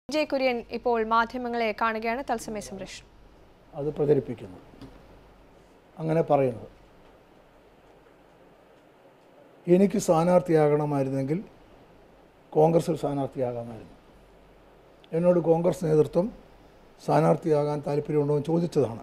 J Kurian ഇപ്പോൾ മാധ്യമങ്ങളെ കാണുകയാണ് തത്സമയ സംരക്ഷണം അത് പ്രചരിപ്പിക്കുന്നു അങ്ങനെ പറയുന്നത് എനിക്ക് സ്ഥാനാർത്ഥിയാകണമായിരുന്നെങ്കിൽ കോൺഗ്രസിൽ സ്ഥാനാർത്ഥിയാകാമായിരുന്നു എന്നോട് കോൺഗ്രസ് നേതൃത്വം സ്ഥാനാർത്ഥിയാകാൻ താല്പര്യമുണ്ടോ എന്ന് ചോദിച്ചതാണ്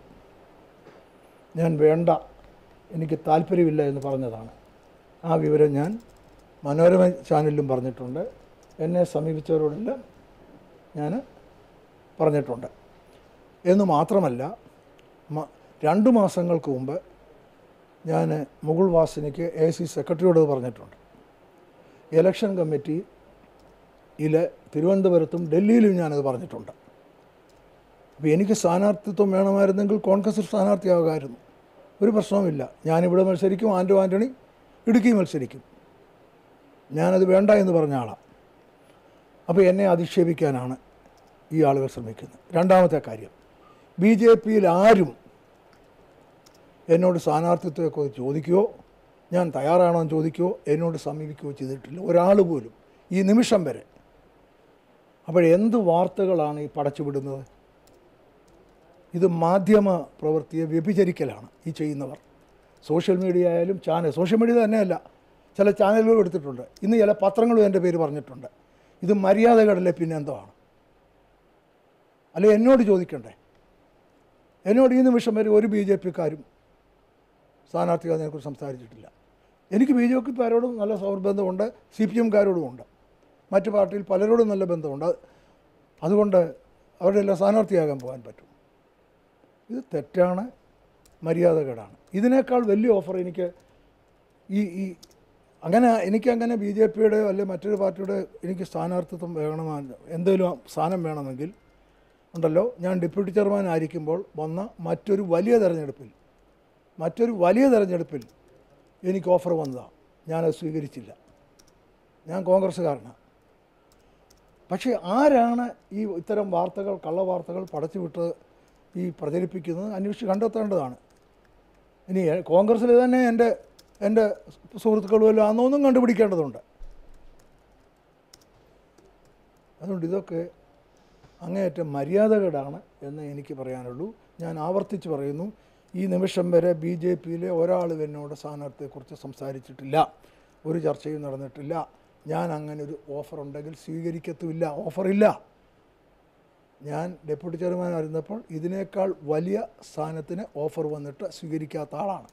ഞാൻ വേണ്ട എനിക്ക് താല്പര്യമില്ല എന്ന് പറഞ്ഞതാണ് ആ വിവരം ഞാൻ മനോരമ ചാനലിലും പറഞ്ഞിട്ടുണ്ട് എന്നെ സമീപിച്ചവരോടെല്ലാം ഞാൻ പറഞ്ഞിട്ടുണ്ട് എന്ന് മാത്രമല്ല മ- രണ്ട് മാസങ്ങൾക്ക് മുമ്പ് ഞാൻ മുകുൾ വാസനിക്ക് എ സി സെക്രട്ടറിയോട് ഇത് പറഞ്ഞിട്ടുണ്ട് ഇലക്ഷൻ കമ്മിറ്റിയിൽ തിരുവനന്തപുരത്തും ഡൽഹിയിലും ഞാനത് പറഞ്ഞിട്ടുണ്ട് അപ്പോൾ എനിക്ക് സ്ഥാനാർത്ഥിത്വം വേണമായിരുന്നെങ്കിൽ കോൺഗ്രസിൽ സ്ഥാനാർത്ഥിയാകാമായിരുന്നു ഒരു പ്രശ്നവുമില്ല ഞാനിവിടെ മത്സരിക്കും ആൻഡോ ആൻ്റണി ഇടുക്കി മത്സരിക്കും ഞാനത് വേണ്ട എന്ന് പറഞ്ഞ ആളാണ് അപ്പോൾ എന്നെ അധിക്ഷേപിക്കാനാണ് ഈ ആളുകൾ ശ്രമിക്കുന്നത് രണ്ടാമത്തെ കാര്യം ബി ജെ പിയിൽ ആരും എന്നോട് സ്ഥാനാർത്ഥിത്വത്തെക്കുറിച്ച് ചോദിക്കുകയോ ഞാൻ തയ്യാറാണോ എന്ന് ചോദിക്കുകയോ എന്നോട് സമീപിക്കുകയോ ചെയ്തിട്ടില്ല ഒരാൾ പോലും ഈ നിമിഷം വരെ അപ്പോഴെന്ത് വാർത്തകളാണ് ഈ പടച്ചുവിടുന്നത് ഇത് മാധ്യമ പ്രവൃത്തിയെ വ്യഭിചരിക്കലാണ് ഈ ചെയ്യുന്നവർ സോഷ്യൽ മീഡിയ ആയാലും ചാനൽ സോഷ്യൽ മീഡിയ തന്നെയല്ല ചില ചാനലുകൾ എടുത്തിട്ടുണ്ട് ഇന്ന് ചില പത്രങ്ങളും എൻ്റെ പേര് പറഞ്ഞിട്ടുണ്ട് ഇത് മര്യാദകടല്ലേ പിന്നെ എന്താണ് അല്ലെ എന്നോട് ചോദിക്കണ്ടേ എന്നോട് ഈ നിമിഷം വരെ ഒരു ബി ജെ പിക്കാരും സ്ഥാനാർത്ഥികളെക്കുറിച്ച് സംസാരിച്ചിട്ടില്ല എനിക്ക് ബി ജെ പിക്കാരോടും നല്ല സൗഹൃദബന്ധമുണ്ട് സി പി എംകാരോടുമുണ്ട് മറ്റു പാർട്ടിയിൽ പലരോടും നല്ല ബന്ധമുണ്ട് അത് അതുകൊണ്ട് അവരുടെ എല്ലാം സ്ഥാനാർത്ഥിയാകാൻ പോകാൻ പറ്റും ഇത് തെറ്റാണ് മര്യാദകേടാണ് ഇതിനേക്കാൾ വലിയ ഓഫർ എനിക്ക് ഈ ഈ അങ്ങനെ എനിക്കങ്ങനെ ബി ജെ പിയുടെ അല്ലെങ്കിൽ മറ്റൊരു പാർട്ടിയുടെ എനിക്ക് സ്ഥാനാർത്ഥിത്വം വേണമെന്ന് എന്തെങ്കിലും സ്ഥാനം വേണമെങ്കിൽ ഉണ്ടല്ലോ ഞാൻ ഡെപ്യൂട്ടി ചെയർമാൻ ആയിരിക്കുമ്പോൾ വന്ന മറ്റൊരു വലിയ തെരഞ്ഞെടുപ്പിൽ മറ്റൊരു വലിയ തെരഞ്ഞെടുപ്പിൽ എനിക്ക് ഓഫർ വന്നതാണ് ഞാനത് സ്വീകരിച്ചില്ല ഞാൻ കോൺഗ്രസ്സുകാരനാണ് പക്ഷേ ആരാണ് ഈ ഇത്തരം വാർത്തകൾ കള്ളവാർത്തകൾ പടച്ചുവിട്ട് ഈ പ്രചരിപ്പിക്കുന്നത് അന്വേഷിച്ച് കണ്ടെത്തേണ്ടതാണ് ഇനി എ- കോൺഗ്രസ്സിൽ തന്നെ എൻ്റെ എൻ്റെ സുഹൃത്തുക്കളും എല്ലാം അന്നൊന്നും കണ്ടുപിടിക്കേണ്ടതുണ്ട് അതുകൊണ്ട് ഇതൊക്കെ അങ്ങേയറ്റം മര്യാദകേടാണ് എന്ന് എനിക്ക് പറയാനുള്ളൂ ഞാൻ ആവർത്തിച്ച് പറയുന്നു ഈ നിമിഷം വരെ ബി ജെ പിയിലെ ഒരാളും എന്നോട് സ്ഥാനാർത്ഥിയെക്കുറിച്ച് സംസാരിച്ചിട്ടില്ല ഒരു ചർച്ചയും നടന്നിട്ടില്ല ഞാൻ അങ്ങനെ ഒരു ഓഫർ ഉണ്ടെങ്കിൽ സ്വീകരിക്കത്തുമില്ല ഓഫറില്ല ഞാൻ ഡെപ്യൂട്ടി ചെയർമാൻ ആയിരുന്നപ്പോൾ ഇതിനേക്കാൾ വലിയ സ്ഥാനത്തിന് ഓഫർ വന്നിട്ട് സ്വീകരിക്കാത്ത ആളാണ്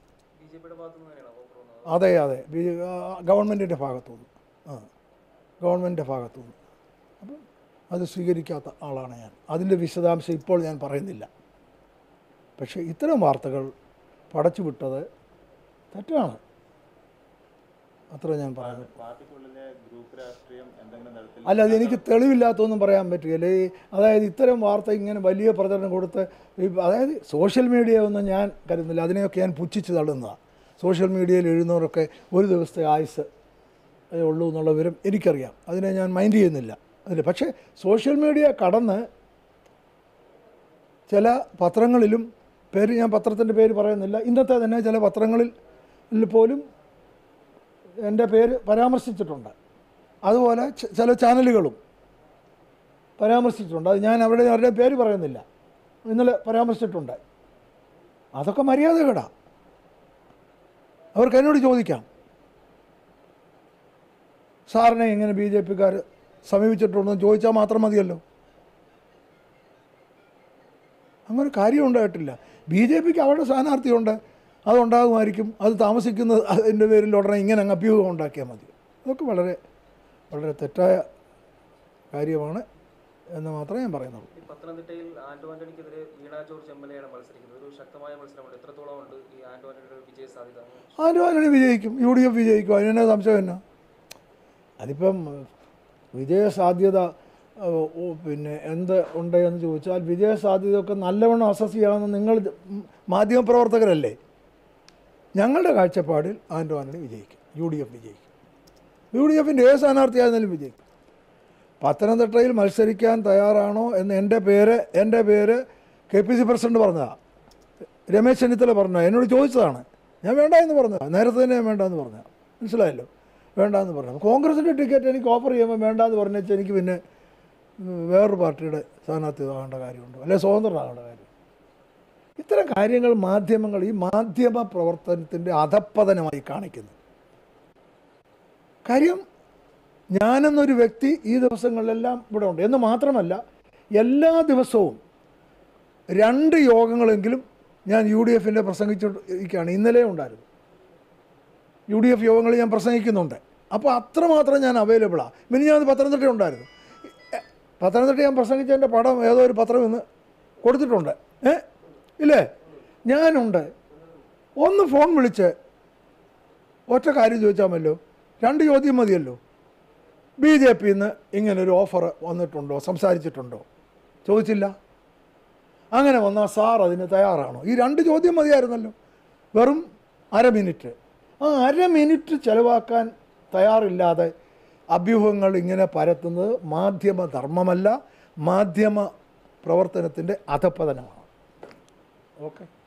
അതെ അതെ ബി ഗവൺമെൻറ്റിൻ്റെ ഭാഗത്തുനിന്ന് ആ ഗവൺമെൻറ്റിൻ്റെ ഭാഗത്തുനിന്ന് അപ്പം അത് സ്വീകരിക്കാത്ത ആളാണ് ഞാൻ അതിൻ്റെ വിശദാംശം ഇപ്പോൾ ഞാൻ പറയുന്നില്ല പക്ഷേ ഇത്തരം വാർത്തകൾ പടച്ചുവിട്ടത് തെറ്റാണ് അത്ര ഞാൻ പറയുന്നത് പാർട്ടിക്കുള്ളിലെ ഗ്രൂപ്പ് രാഷ്ട്രീയം എന്തെങ്കിലും തരത്തിൽ അല്ല അത് എനിക്ക് തെളിവില്ലാത്തൊന്നും പറയാൻ പറ്റുകയില്ല ഈ അതായത് ഇത്തരം വാർത്ത ഇങ്ങനെ വലിയ പ്രചരണം കൊടുത്ത് ഈ അതായത് സോഷ്യൽ മീഡിയ ഒന്നും ഞാൻ കരുതുന്നില്ല അതിനെയൊക്കെ ഞാൻ പുച്ഛിച്ച് തള്ളുന്നതാണ് സോഷ്യൽ മീഡിയയിൽ എഴുതുന്നവരൊക്കെ ഒരു ദിവസത്തെ ആയുസ് ഏ ഉള്ളൂ എന്നുള്ള വിവരം എനിക്കറിയാം അതിനെ ഞാൻ മൈൻഡ് ചെയ്യുന്നില്ല അതിൽ പക്ഷേ സോഷ്യൽ മീഡിയ കടന്ന് ചില പത്രങ്ങളിലും പേര് ഞാൻ പത്രത്തിൻ്റെ പേര് പറയുന്നില്ല ഇന്നത്തെ തന്നെ ചില പത്രങ്ങളിൽ പോലും എൻ്റെ പേര് പരാമർശിച്ചിട്ടുണ്ട് അതുപോലെ ച- ചില ചാനലുകളും പരാമർശിച്ചിട്ടുണ്ട് അത് ഞാൻ അവരുടെ അവരുടെ പേര് പറയുന്നില്ല ഇന്നലെ പരാമർശിച്ചിട്ടുണ്ട് അതൊക്കെ മര്യാദകേടാ അവർക്ക് എന്നോട് ചോദിക്കാം സാറിനെ ഇങ്ങനെ ബി ജെ പിക്കാർ സമീപിച്ചിട്ടുണ്ടെന്ന് ചോദിച്ചാൽ മാത്രം മതിയല്ലോ അങ്ങനെ കാര്യം ഉണ്ടായിട്ടില്ല ബി ജെ പിക്ക് അവരുടെ സ്ഥാനാർത്ഥിയുണ്ട് അതുണ്ടാകുമായിരിക്കും അത് താമസിക്കുന്നത് അതിൻ്റെ പേരിൽ ഉടനെ ഇങ്ങനെ അങ്ങ് അഭ്യൂഹം ഉണ്ടാക്കിയാൽ മതി അതൊക്കെ വളരെ വളരെ തെറ്റായ കാര്യമാണ് എന്ന് മാത്രമേ ഞാൻ പറയുന്നുള്ളൂ ഈ പത്തനംതിട്ടയിൽ ആന്റോ ആന്റണിക്കെതിരെ Veena George M L A ആണ് മത്സരിക്കുന്നത് ഒരു ശക്തമായ മത്സരമുണ്ട് എത്രത്തോളം ഉണ്ട് ഈ ആന്റോ ആന്റണിയുടെ ഒരു വിജയ സാധ്യത ആന്റോ വിജയിക്കും യു ഡി എഫ് വിജയിക്കും അതിനെന്നാ സംശയം എന്നാ അതിപ്പം വിജയ സാധ്യത ഏഹ്, ഓ, പിന്നെ എന്ത് ഉണ്ട് എന്ന് ചോദിച്ചാൽ വിജയ സാധ്യതയൊക്കെ നല്ലവണ്ണം അസസ് ചെയ്യാവുന്ന നിങ്ങൾ മാധ്യമപ്രവർത്തകരല്ലേ ഞങ്ങളുടെ കാഴ്ചപ്പാടിൽ ആന്റോ ആന്റണി വിജയിക്കും യു ഡി എഫ് വിജയിക്കും യു ഡി എഫിൻ്റെ ഏത് സ്ഥാനാർത്ഥിയായിരുന്നാലും വിജയിക്കും പത്തനംതിട്ടയിൽ മത്സരിക്കാൻ തയ്യാറാണോ എന്ന് എൻ്റെ പേര് എൻ്റെ പേര് കെ പി സി പ്രസിഡന്റ് പറഞ്ഞതാണ് രമേശ് ചെന്നിത്തല പറഞ്ഞ എന്നോട് ചോദിച്ചതാണ് ഞാൻ വേണ്ട എന്ന് പറഞ്ഞതാണ് നേരത്തെ തന്നെ ഞാൻ വേണ്ട എന്ന് പറഞ്ഞ മനസ്സിലായല്ലോ വേണ്ട എന്ന് പറഞ്ഞു കോൺഗ്രസിൻ്റെ ടിക്കറ്റ് എനിക്ക് ഓഫർ ചെയ്യുമ്പോൾ വേണ്ട എന്ന് പറഞ്ഞാൽ എനിക്ക് പിന്നെ വേറൊരു പാർട്ടിയുടെ സ്ഥാനാർത്ഥിയാകേണ്ട കാര്യമുണ്ടോ അല്ലെ സ്വതന്ത്രനാകേണ്ട കാര്യം ഇത്തരം കാര്യങ്ങൾ മാധ്യമങ്ങൾ ഈ മാധ്യമ പ്രവർത്തനത്തിൻ്റെ അധപ്പതനമായി കാണിക്കുന്നു കാര്യം ഞാനെന്നൊരു വ്യക്തി ഈ ദിവസങ്ങളിലെല്ലാം ഇവിടെ ഉണ്ട് എന്ന് മാത്രമല്ല എല്ലാ ദിവസവും രണ്ട് യോഗങ്ങളെങ്കിലും ഞാൻ യു ഡി എഫിൻ്റെ പ്രസംഗിച്ചിരിക്കുകയാണ് ഇന്നലെ ഉണ്ടായിരുന്നു യു ഡി എഫ് യോഗങ്ങളിൽ ഞാൻ പ്രസംഗിക്കുന്നുണ്ട് അപ്പോൾ അത്രമാത്രം ഞാൻ അവൈലബിളാണ് പിന്നെ ഞാൻ പത്തനംതിട്ട ഉണ്ടായിരുന്നു എ, പത്തനംതിട്ട ഞാൻ പ്രസംഗിച്ചതിൻ്റെ പടം ഏതോ ഒരു പത്രം ഇന്ന് കൊടുത്തിട്ടുണ്ട് ഏ ഇല്ലേ ഞാനുണ്ട് ഒന്ന് ഫോൺ വിളിച്ച് ഒറ്റ കാര്യം ചോദിച്ചാൽ മല്ലോ രണ്ട് ചോദ്യം മതിയല്ലോ ബി ജെ പിന്ന് ഇങ്ങനൊരു ഓഫർ വന്നിട്ടുണ്ടോ സംസാരിച്ചിട്ടുണ്ടോ ചോദിച്ചില്ല അങ്ങനെ വന്നാൽ സാർ അതിന് തയ്യാറാണോ ഈ രണ്ട് ചോദ്യം മതിയായിരുന്നല്ലോ വെറും അര മിനിറ്റ് ആ അര മിനിറ്റ് ചിലവാക്കാൻ തയ്യാറില്ലാതെ അഭ്യൂഹങ്ങൾ ഇങ്ങനെ പരത്തുന്നത് മാധ്യമ ധർമ്മമല്ല മാധ്യമ പ്രവർത്തനത്തിൻ്റെ അധപ്പതനമാണ് ഓക്കെ